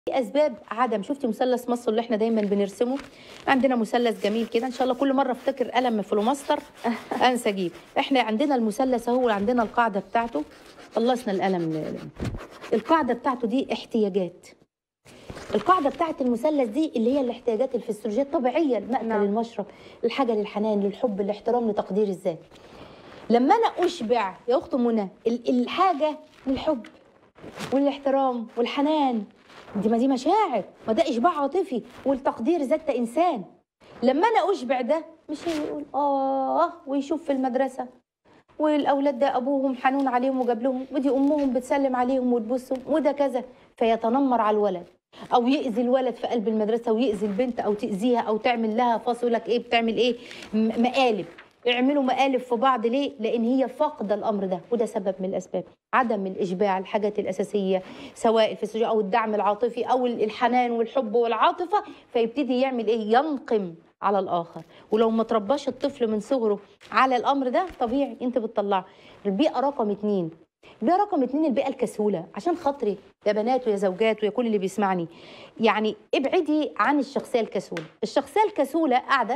في اسباب عدم شفتي مثلث مصر اللي احنا دايما بنرسمه عندنا مثلث جميل كده ان شاء الله كل مره افتكر قلم فلوماستر انسى اجيب احنا عندنا المثلث اهو عندنا القاعده بتاعته خلصنا القلم القاعده بتاعته دي احتياجات القاعده بتاعت المثلث دي اللي هي الاحتياجات الفسيولوجيه الطبيعيه المأكل نعم. المشرب الحاجه للحنان للحب الاحترام لتقدير الذات لما انا اشبع يا اخت منى ال- الحاجه للحب والاحترام والحنان دي ما دي مشاعر ما ده اشباع عاطفي والتقدير ذات انسان لما انا اشبع ده مش هي يقول اه ويشوف في المدرسه والاولاد ده ابوهم حنون عليهم وجاب لهم ودي امهم بتسلم عليهم وتبوسهم وده كذا فيتنمر على الولد او يأذي الولد في قلب المدرسه ويأذي البنت او تأذيها او تعمل لها فصل يقول لك ايه بتعمل ايه م- مقالب اعملوا مقالب في بعض ليه؟ لان هي فاقده الامر ده وده سبب من الاسباب عدم الاشباع الحاجات الاساسيه سواء الفسيولوجيا او الدعم العاطفي او الحنان والحب والعاطفه فيبتدي يعمل ايه؟ ينقم على الاخر ولو ما ترباش الطفل من صغره على الامر ده طبيعي انت بتطلعه البيئه رقم اتنين البيئه رقم اتنين البيئه الكسوله عشان خاطري يا بنات ويا زوجات ويا كل اللي بيسمعني يعني ابعدي عن الشخصيه الكسوله الشخصيه الكسوله قاعده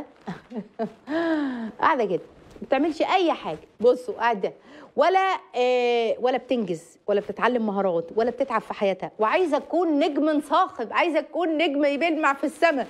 قاعده كده ما بتعملش اي حاجه بصوا قاعده ولا آه ولا بتنجز ولا بتتعلم مهارات ولا بتتعب في حياتها وعايزه تكون نجم صاخب عايزه تكون نجم يلمع في السماء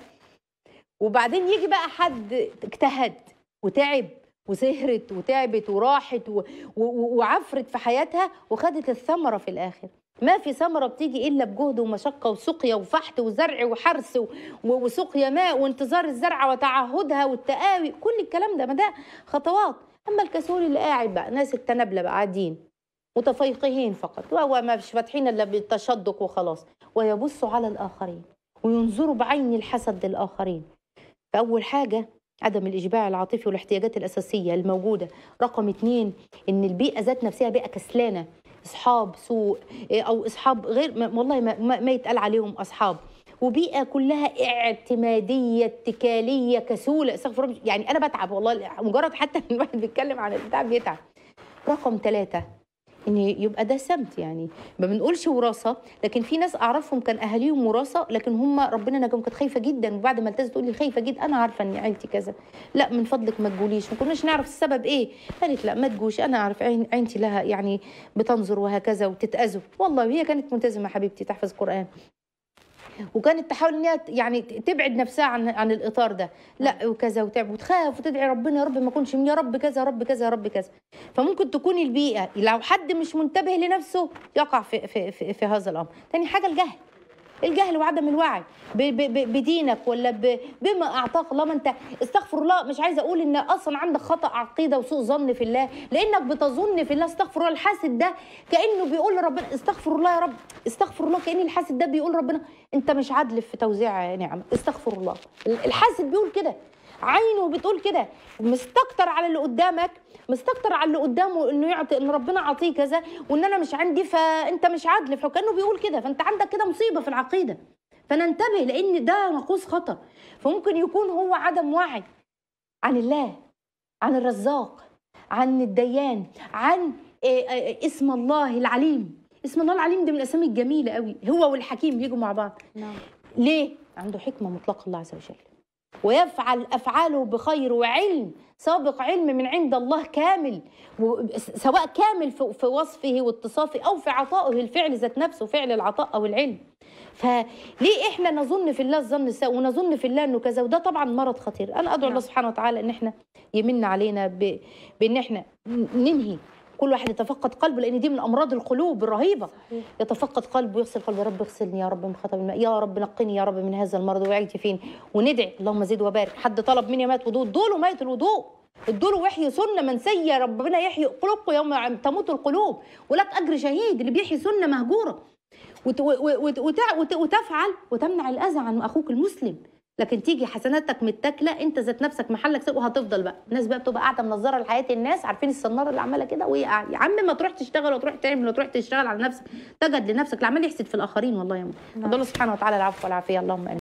وبعدين يجي بقى حد اجتهد وتعب وسهرت وتعبت وراحت و... و... وعفرت في حياتها وخدت الثمره في الاخر ما في ثمره بتيجي الا بجهد ومشقه وسقيا وفحت وزرع وحرث و... و- وسقيا ماء وانتظار الزرعه وتعهدها والتقاوي كل الكلام ده ما ده خطوات اما الكسول اللي قاعد بقى ناس التنابله بقى قاعدين متفيقهين فقط وهو ما مش فاتحين الا بالتشدق وخلاص ويبصوا على الاخرين وينظروا بعين الحسد للاخرين فأول حاجة عدم الإشباع العاطفي والاحتياجات الأساسية الموجودة رقم اتنين إن البيئة ذات نفسها بيئة كسلانة أصحاب سوء إيه، أو أصحاب غير ما والله ما, ما, ما يتقال عليهم أصحاب وبيئة كلها اعتمادية اتكالية كسولة استغفر الله يعني أنا بتعب والله مجرد حتى إن الواحد بيتكلم عن البتاع بيتعب رقم ثلاثة ان يبقى ده سمت يعني ما بنقولش وراثه لكن في ناس اعرفهم كان اهاليهم وراثه لكن هم ربنا نجاهم كانت خايفه جدا وبعد ما التزمت تقول لي خايفه جدا انا عارفه ان عيلتي كذا لا من فضلك ما تقوليش ما كناش نعرف السبب ايه قالت لا ما تجوش انا اعرف عين عينتي لها يعني بتنظر وهكذا وتتاذوا والله هي كانت ملتزمه حبيبتي تحفظ قران وكانت تحاول ان هي يعني تبعد نفسها عن عن الاطار ده لا وكذا وتعب وتخاف وتدعي ربنا يا رب ما اكونش من يا رب كذا يا رب كذا يا رب كذا فممكن تكون البيئه لو حد مش منتبه لنفسه يقع في في في, في هذا الامر تاني حاجه الجهل الجهل وعدم الوعي ب- ب- ب- بدينك ولا ب- بما اعطاك الله ما انت استغفر الله مش عايزه اقول ان اصلا عندك خطا عقيده وسوء ظن في الله لانك بتظن في الله استغفر الله الحاسد ده كانه بيقول لربنا استغفر الله يا رب استغفر الله كان الحاسد ده بيقول ربنا انت مش عادل في توزيع نعم استغفر الله الحاسد بيقول كده عينه بتقول كده مستكتر على اللي قدامك مستكتر على اللي قدامه انه يعطي ان ربنا عطيه كذا وان انا مش عندي فانت مش عادل فكانه بيقول كده فانت عندك كده مصيبه في العقيده فننتبه لان ده ناقوس خطر فممكن يكون هو عدم وعي عن الله عن الرزاق عن الديان عن آه، آه، اسم الله العليم اسم الله العليم ده من الاسامي الجميله قوي هو والحكيم بيجوا مع بعض نعم ليه عنده حكمه مطلقه الله عز وجل ويفعل افعاله بخير وعلم سابق علم من عند الله كامل و- سواء كامل في في وصفه واتصافه او في عطائه الفعل ذات نفسه فعل العطاء او العلم فليه احنا نظن في الله الظن السوء ونظن في الله انه كذا وده طبعا مرض خطير انا ادعو الله نعم. سبحانه وتعالى ان احنا يمن علينا ب... بان احنا ننهي كل واحد يتفقد قلبه لان دي من امراض القلوب الرهيبه صحيح يتفقد قلبه ويغسل قلبه يا رب اغسلني يا رب من خطب الماء يا رب نقني يا رب من هذا المرض وعيتي فين وندعي اللهم زد وبارك حد طلب مني مات وضوء ادوا له ميت الوضوء ادوا له وحي سنه منسيه ربنا يحيي قلوبكم يوم تموت القلوب ولك اجر شهيد اللي بيحيي سنه مهجوره وت وت وت وت وت وتفعل وتمنع الاذى عن اخوك المسلم لكن تيجي حسناتك متاكله انت ذات نفسك محلك سوء وهتفضل بقى الناس بقى بتبقى قاعده منظره لحياه الناس عارفين الصناره اللي عماله كده وهي قاعده يا عم ما تروح تشتغل وتروح تعمل وتروح تشتغل على نفسك تجد لنفسك اللي عمال يحسد في الاخرين والله يا ماما نعم. الله سبحانه وتعالى العفو والعافيه اللهم امين